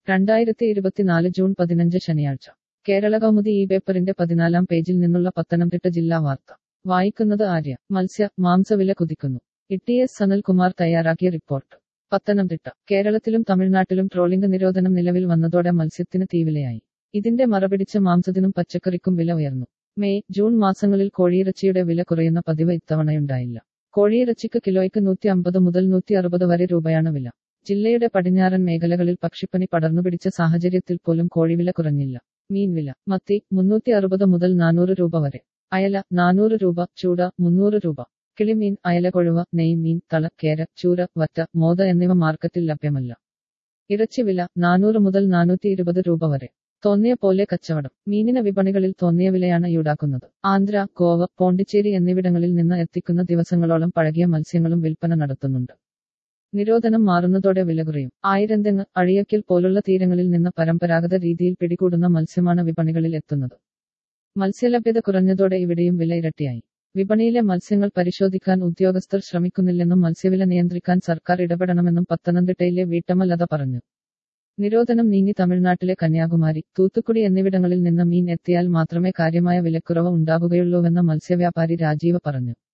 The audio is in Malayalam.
രണ്ടായിരത്തി ഇരുപത്തിനാല് ജൂൺ പതിനഞ്ച് ശനിയാഴ്ച കേരള കൗമുദി ഈ പേപ്പറിന്റെ പതിനാലാം പേജിൽ നിന്നുള്ള പത്തനംതിട്ട ജില്ലാ വാർത്ത വായിക്കുന്നത് ആര്യ മത്സ്യ മാംസവില കുതിക്കുന്നു ഇ എസ് സനൽകുമാർ തയ്യാറാക്കിയ റിപ്പോർട്ട് പത്തനംതിട്ട കേരളത്തിലും തമിഴ്നാട്ടിലും ട്രോളിംഗ് നിരോധനം നിലവിൽ വന്നതോടെ മത്സ്യത്തിന് തീവിലയായി ഇതിന്റെ മറപിടിച്ച മാംസത്തിനും പച്ചക്കറിക്കും വില ഉയർന്നു മെയ് ജൂൺ മാസങ്ങളിൽ കോഴിയിറച്ചിയുടെ വില കുറയുന്ന പതിവ് ഇത്തവണയുണ്ടായില്ല കോഴിയിറച്ചിക്ക് കിലോയ്ക്ക് നൂറ്റി അമ്പത് മുതൽ നൂറ്റി അറുപത് വരെ രൂപയാണ് വില ജില്ലയുടെ പടിഞ്ഞാറൻ മേഖലകളിൽ പക്ഷിപ്പനി പടർന്നുപിടിച്ച സാഹചര്യത്തിൽ പോലും കോഴിവില കുറഞ്ഞില്ല മീൻവില മത്തി മുന്നൂറ്റി അറുപത് മുതൽ നാനൂറ് രൂപ വരെ അയല നാനൂറ് രൂപ ചൂട മുന്നൂറ് രൂപ കിളിമീൻ അയലകൊഴുവ നെയ്മീൻ തള കേര ചൂര വറ്റ മോത എന്നിവ മാർക്കറ്റിൽ ലഭ്യമല്ല ഇറച്ചി വില നാനൂറ് മുതൽ നാനൂറ്റി ഇരുപത് രൂപ വരെ തോന്നിയ പോലെ കച്ചവടം മീനിന വിപണികളിൽ തോന്നിയ വിലയാണ് ഈടാക്കുന്നത് ആന്ധ്ര ഗോവ പോണ്ടിച്ചേരി എന്നിവിടങ്ങളിൽ നിന്ന് എത്തിക്കുന്ന ദിവസങ്ങളോളം പഴകിയ മത്സ്യങ്ങളും വിൽപ്പന നടത്തുന്നുണ്ട് നിരോധനം മാറുന്നതോടെ വില കുറയും ആയിരന്തെങ്ങ് അഴിയക്കൽ പോലുള്ള തീരങ്ങളിൽ നിന്ന് പരമ്പരാഗത രീതിയിൽ പിടികൂടുന്ന മത്സ്യമാണ് വിപണികളിൽ എത്തുന്നത് മത്സ്യലഭ്യത കുറഞ്ഞതോടെ ഇവിടെയും വില ഇരട്ടിയായി വിപണിയിലെ മത്സ്യങ്ങൾ പരിശോധിക്കാൻ ഉദ്യോഗസ്ഥർ ശ്രമിക്കുന്നില്ലെന്നും മത്സ്യവില നിയന്ത്രിക്കാൻ സർക്കാർ ഇടപെടണമെന്നും പത്തനംതിട്ടയിലെ വീട്ടമ്മ ലത പറഞ്ഞു നിരോധനം നീങ്ങി തമിഴ്നാട്ടിലെ കന്യാകുമാരി തൂത്തുക്കുടി എന്നിവിടങ്ങളിൽ നിന്ന് മീൻ എത്തിയാൽ മാത്രമേ കാര്യമായ വിലക്കുറവ് ഉണ്ടാവുകയുള്ളൂവെന്ന് മത്സ്യവ്യാപാരി രാജീവ പറഞ്ഞു